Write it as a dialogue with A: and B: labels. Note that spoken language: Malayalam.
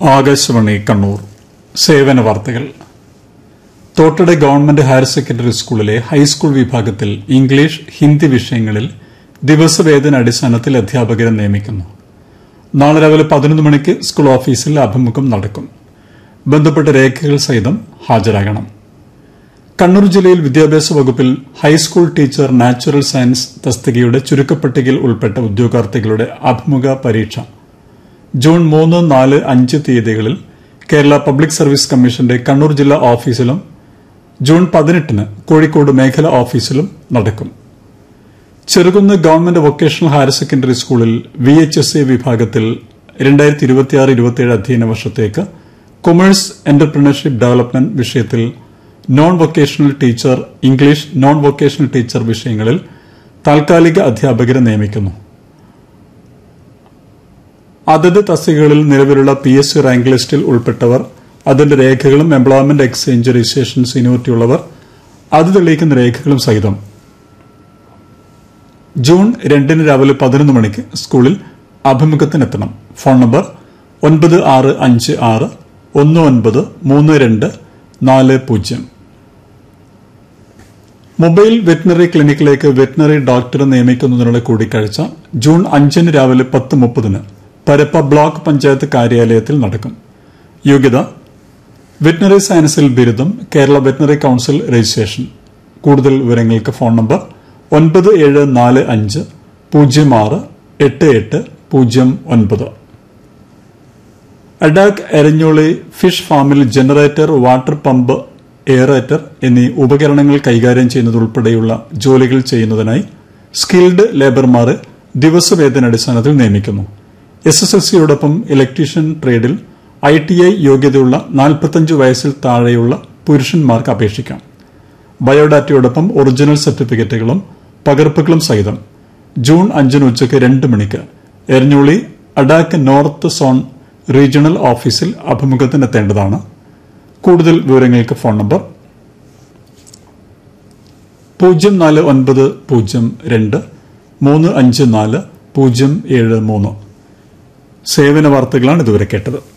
A: ആകാശവാണി കണ്ണൂർ സേവന വാർത്തകൾ തോട്ടട ഗവൺമെന്റ് ഹയർ സെക്കൻഡറി സ്കൂളിലെ ഹൈസ്കൂൾ വിഭാഗത്തിൽ ഇംഗ്ലീഷ് ഹിന്ദി വിഷയങ്ങളിൽ ദിവസവേതന അടിസ്ഥാനത്തിൽ അധ്യാപകരെ നിയമിക്കുന്നു നാളെ രാവിലെ പതിനൊന്ന് മണിക്ക് സ്കൂൾ ഓഫീസിൽ അഭിമുഖം നടക്കും ബന്ധപ്പെട്ട രേഖകൾ സഹിതം ഹാജരാകണം കണ്ണൂർ ജില്ലയിൽ വിദ്യാഭ്യാസ വകുപ്പിൽ ഹൈസ്കൂൾ ടീച്ചർ നാച്ചുറൽ സയൻസ് തസ്തികയുടെ ചുരുക്കപ്പട്ടികയിൽ ഉൾപ്പെട്ട ഉദ്യോഗാർത്ഥികളുടെ അഭിമുഖ പരീക്ഷ ജൂൺ മൂന്ന് നാല് അഞ്ച് തീയതികളിൽ കേരള പബ്ലിക് സർവീസ് കമ്മീഷന്റെ കണ്ണൂർ ജില്ലാ ഓഫീസിലും ജൂൺ പതിനെട്ടിന് കോഴിക്കോട് മേഖലാ ഓഫീസിലും നടക്കും ചെറുകുന്ന് ഗവൺമെന്റ് വൊക്കേഷണൽ ഹയർ സെക്കൻഡറി സ്കൂളിൽ വി എച്ച് എസ് എ വിഭാഗത്തിൽ രണ്ടായിരത്തി ഇരുപത്തിയാറ് ഇരുപത്തിയേഴ് അധ്യയന വർഷത്തേക്ക് കൊമേഴ്സ് എന്റർപ്രണർഷിപ്പ് ഡെവലപ്മെന്റ് വിഷയത്തിൽ non vocational teacher English non vocational teacher വിഷയങ്ങളിൽ താൽക്കാലിക അധ്യാപകരെ നിയമിക്കുന്നു അതത് തസ്തികകളിൽ നിലവിലുള്ള പി എസ് സി റാങ്ക് ലിസ്റ്റിൽ ഉൾപ്പെട്ടവർ അതിന്റെ രേഖകളും എംപ്ലോയ്മെന്റ് എക്സ്ചേഞ്ച് രജിസ്ട്രേഷൻ സീനിയോറിറ്റി ഉള്ളവർ അത് തെളിയിക്കുന്ന രേഖകളും സഹിതം ജൂൺ രണ്ടിന് രാവിലെ പതിനൊന്ന് മണിക്ക് സ്കൂളിൽ അഭിമുഖത്തിനെത്തണം ഫോൺ നമ്പർ ഒൻപത് ആറ് അഞ്ച് ആറ് ഒന്ന് ഒൻപത് മൂന്ന് രണ്ട് നാല് പൂജ്യം മൊബൈൽ വെറ്റിനറി ക്ലിനിക്കിലേക്ക് വെറ്റിനറി ഡോക്ടറെ നിയമിക്കുന്നതിനുള്ള കൂടിക്കാഴ്ച ജൂൺ അഞ്ചിന് രാവിലെ പത്ത് മുപ്പതിന് പരപ്പ ബ്ലോക്ക് പഞ്ചായത്ത് കാര്യാലയത്തിൽ നടക്കും യോഗ്യത വെറ്റിനറി സയൻസിൽ ബിരുദം കേരള വെറ്റിനറി കൌൺസിൽ രജിസ്ട്രേഷൻ കൂടുതൽ വിവരങ്ങൾക്ക് ഫോൺ നമ്പർ ഒൻപത് ഏഴ് നാല് അഞ്ച് പൂജ്യം ആറ് എട്ട് എട്ട് പൂജ്യം ഒൻപത് അഡാക് എരഞ്ഞോളി ഫിഷ് ഫാമിൽ ജനറേറ്റർ വാട്ടർ പമ്പ് എയറേറ്റർ എന്നീ ഉപകരണങ്ങൾ കൈകാര്യം ചെയ്യുന്നതുൾപ്പെടെയുള്ള ജോലികൾ ചെയ്യുന്നതിനായി സ്കിൽഡ് ലേബർമാരെ ദിവസവേതന അടിസ്ഥാനത്തിൽ നിയമിക്കുന്നു എസ് എസ് എൽ സിയോടൊപ്പം ഇലക്ട്രീഷ്യൻ ട്രേഡിൽ ഐ ടി ഐ യോഗ്യതയുള്ള നാൽപ്പത്തഞ്ച് വയസ്സിൽ താഴെയുള്ള പുരുഷന്മാർക്ക് അപേക്ഷിക്കാം ബയോഡാറ്റയോടൊപ്പം ഒറിജിനൽ സർട്ടിഫിക്കറ്റുകളും പകർപ്പുകളും സഹിതം ജൂൺ അഞ്ചിന് ഉച്ചയ്ക്ക് രണ്ട് മണിക്ക് Eranholi ADAK north zone regional ഓഫീസിൽ അഭിമുഖത്തിനെത്തേണ്ടതാണ് കൂടുതൽ വിവരങ്ങൾക്ക് ഫോൺ നമ്പർ പൂജ്യം നാല് ഒൻപത് പൂജ്യം രണ്ട് മൂന്ന് അഞ്ച് നാല് പൂജ്യം ഏഴ് മൂന്ന് സേവന വാർത്തകളാണ് ഇതുവരെ കേട്ടത്